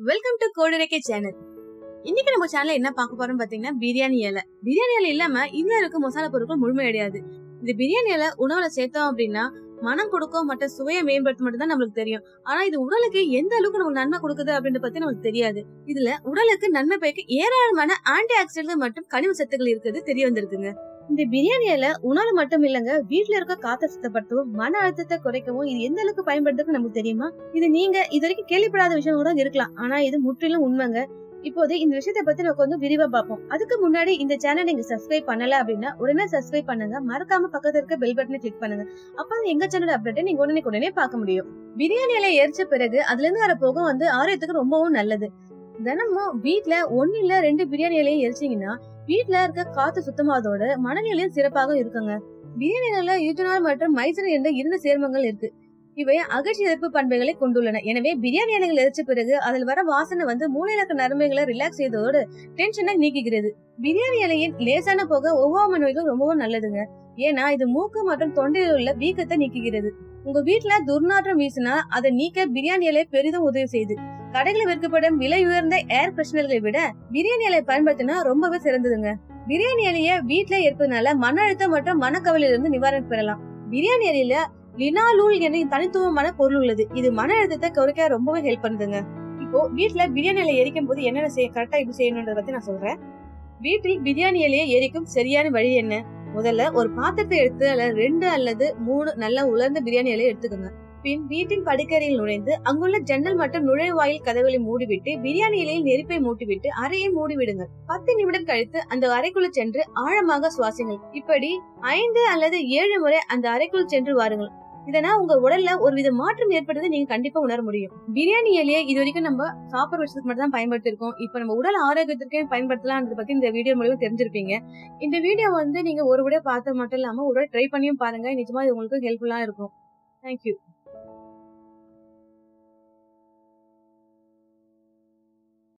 welcome to கோடுரைக்கே channel இன்னைக்கு நம்ம சேனல்ல என்ன பார்க்க போறோம் பாத்தீங்கன்னா பிரியாணி இலை பிரியாணி இலை இல்லாம இதுல இருக்க மசாலா பொருட்கள் முழுமை அடையாது இந்த பிரியாணி இலை உணவுல சேர்த்தோம் அப்படின்னா மனம் கொடுக்கும் மற்ற சுவையை மேம்படுத்த மட்டும் தான் நம்மளுக்கு தெரியும் ஆனா இது உடலுக்கு எந்த அளவுக்கு நமக்கு நன்மை கொடுக்குது அப்படின்றத பத்தி நமக்கு தெரியாது இதுல உடலுக்கு நன்மை பயக்க ஏராளமான ஆன்டி ஆக்சிடென்ட் மற்றும் கனிம சத்துக்கள் இருக்கிறது தெரிய வந்திருக்குங்க இந்த பிரியாணி இலை உணவு மட்டும் இல்லங்க வீட்டுல இருக்க காத்த சுத்தப்படுத்தவும் மன அழுத்தத்தை குறைக்கவும் இது எந்த அளவுக்கு பயன்படுத்துக்கு நமக்கு தெரியுமா இது நீங்க இது வரைக்கும் கேள்விப்படாத விஷயம் கூட இருக்கலாம் ஆனா இது முற்றிலும் உண்மைங்க இப்போது இந்த விஷயத்தை பத்தி நம்ம கொஞ்சம் விரிவா பார்ப்போம் அதுக்கு முன்னாடி இந்த சேனல் நீங்க சப்ஸ்கிரைப் பண்ணல அப்படின்னா உடனே சப்ஸ்கிரைப் பண்ணுங்க மறக்காம பக்கத்துல இருக்க பெல் பட்டனை கிளிக் பண்ணுங்க அப்பதான் எங்க சேனல் அப்டேட்டை நீங்க உடனே உடனே பார்க்க முடியும் பிரியாணி இலையை எரிச்ச பிறகு அதுல இருந்து வர புகை வந்து ஆரோக்கியத்துக்கு ரொம்பவும் நல்லது தினமும் வீட்ல ஒண்ணு இல்ல ரெண்டு பிரியாணி இலையை எரிச்சீங்கன்னா வீட்ல இருக்க காத்து சுத்தமாவதோட மனநிலையும் சிறப்பாக இருக்குங்க பிரியாணி இலையில யூஜனால் மற்றும் மைசன் என்ற இரண்டு சேர்மங்கள் இருக்கு இவை அகழ்ச்சி எதிர்ப்பு பண்புகளை கொண்டுள்ளன எனவே பிரியாணி இலைகள் எரிச்ச பிறகு அதில் வர வாசனை வந்து மூளையில இருக்க நரம்புகளை ரிலாக்ஸ் செய்வதோடு டென்ஷனை நீக்குகிறது பிரியாணி இலையின் லேசான போக ஒவ்வாம நோய்கள் ரொம்பவும் நல்லதுங்க ஏன்னா இது மூக்கு மற்றும் தொண்டையில் உள்ள வீக்கத்தை நீக்குகிறது உங்க வீட்ல துர்நாற்றம் வீசினா அதை நீக்க பிரியாணி இலை பெரிதும் உதவி செய்யுது கடைகளில் விற்கப்படும் விலை உயர்ந்த ஏர் பிரஷனர்களை விட பிரியாணி இலையை பயன்படுத்தினா ரொம்பவே சிறந்ததுங்க பிரியாணி இலைய வீட்ல இருப்பதனால மன அழுத்தம் மற்றும் மனக்கவலையில இருந்து நிவாரணம் பெறலாம் பிரியாணி இலையில லினாலூல் என்ற தனித்துவமான பொருள் உள்ளது இது மன அழுத்தத்தை குறைக்க ரொம்பவே ஹெல்ப் பண்ணுதுங்க இப்போ வீட்ல பிரியாணி இலையை எரிக்கும் போது என்னென்ன செய்ய கரெக்டா இப்படி செய்யணுன்றத பத்தி நான் சொல்றேன் வீட்டில் பிரியாணி இலையை எரிக்கும் சரியான வழி என்ன முதல்ல ஒரு பாத்திரத்தை எடுத்து அதுல ரெண்டு அல்லது மூணு நல்லா உலர்ந்த பிரியாணி இலையை எடுத்துக்கோங்க பின் வீட்டின் படுக்கறையில் நுழைந்து அங்குள்ள ஜன்னல் மற்றும் நுழைவாயில் கதவுகளை மூடிவிட்டு பிரியாணி இலையில் நெருப்பை மூட்டிவிட்டு அறையை மூடிவிடுங்கள் பத்து நிமிடம் கழித்து அந்த அறைக்குள்ள சென்று ஆழமாக சுவாசிங்கள் இப்படி ஐந்து அல்லது ஏழு முறை அந்த அறைக்குள் சென்று வாருங்கள் இதனால் உங்க உடல்ல ஒரு வித மாற்றம் ஏற்படுறதை நீங்க கண்டிப்பா உணர முடியும் பிரியாணி இலையை இது வரைக்கும் நம்ம சாப்பிட்ற விஷயத்துக்கு மட்டும் தான் பயன்படுத்திருக்கோம் இப்போ நம்ம உடல் ஆரோக்கியத்திற்கே பயன்படுத்தலாம்ன்றத பத்தி இந்த வீடியோ மூலியமா தெரிஞ்சிருப்பீங்க இந்த வீடியோ வந்து நீங்க ஒரு விட பார்த்த மட்டும் இல்லாம ஒரு ட்ரை பண்ணியும் பாருங்க நிச்சயமா இது உங்களுக்கு ஹெல்ப்ஃபுல்லா இருக்கும் தேங்க்யூ